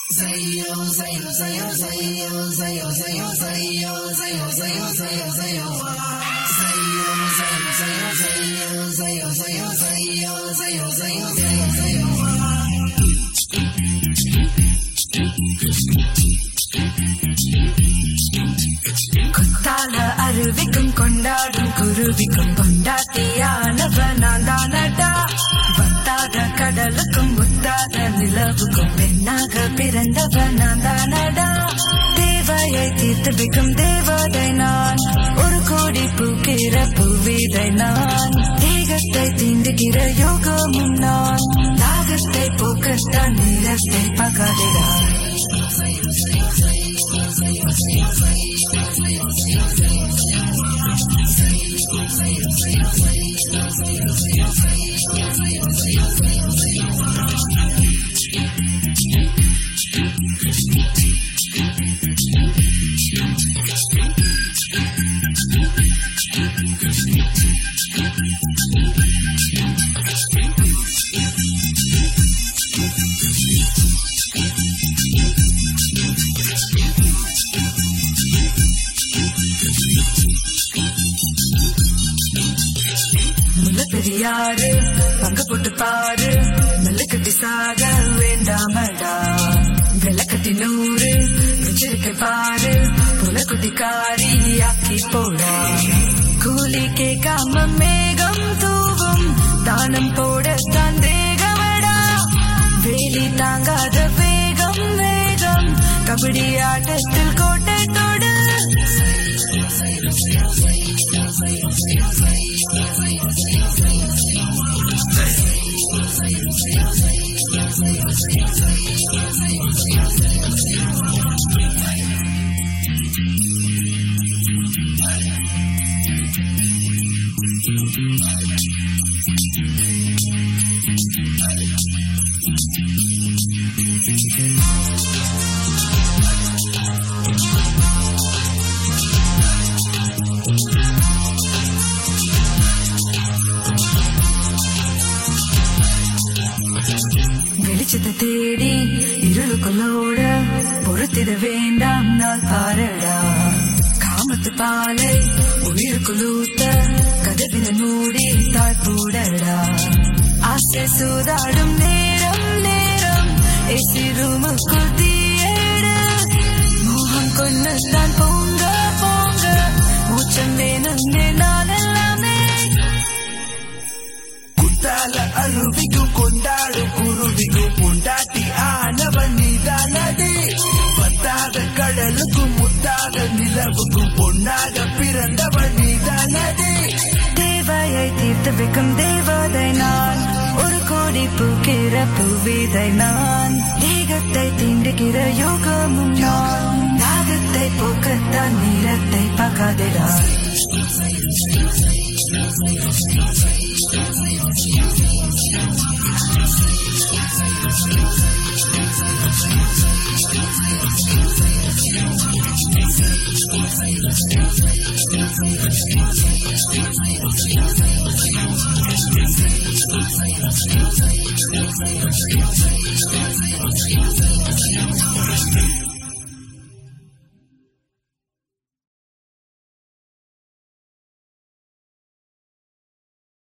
குத்தால அருவிக்கும் கொண்டாடும் குருவிக்கும் கொண்டாட்டியானவன் நான் தானடா வத்தாத கடலுக்கும் முத்தாத நிலவுக்கும் பெண்ணாக பிறந்தவன் நான் தானடா தேவையை தீர்த்து வைக்கும் தேவதை நான் ஒரு கோடி பூக்கிற பூவிதை நான் தேகத்தை தீண்டுகிற யோகமும் நான் தாகத்தை போக்கத்தான் நிறத்தை பகாதிடா முல்ல பெரியாரு பங்கு போட்டு பாரு மெல்ல கட்டி சாக வேண்டாமடா வெள்ள கட்டி நூறு வச்சிருக்க பாரு புல குட்டி காரி ஆக்கி போடா கூலி கேட்காம மேகம் தூவும் தானம் போட சந்தேகமடா வேலி தாங்காத வேகம் வேகம் கபடி ஆட்டத்தில் கோட்டை தொடு வெளிச்சத்தை தேடி இருளுக்குள்ளோட பொறுத்திட வேண்டாம் நான் பாரடா காமத்து பாலை உயிருக்குள்ளூத்த கதவின மூடி தாழ்பூடடா ஆசை சூதாடும் நேரம் நேரம் ஏசி ரூமுக்குள் தீயேடு மோகம் கொண்டு தான் போங்க போங்க மூச்சம் வேணும் நாளெல்லாமே குத்தால அருவிக்கும் கொண்டாடும் குருவிக்கும் பொண்டாட்டி ஆனவன் நீதானடி பத்தாத கடலுக்கும் முத்தாத நிலவுக்கும் பொன்னாக பிறந்தவன் நீதானடி தேவையை தீர்த்து வைக்கும் தேவதை நான் ஒரு கோடி பூக்கிற பூவிதை நான் தேகத்தை தீண்டுகிற யோகமும் நான் தாகத்தை போக்கத்தான் நீரத்தை பகாதிடா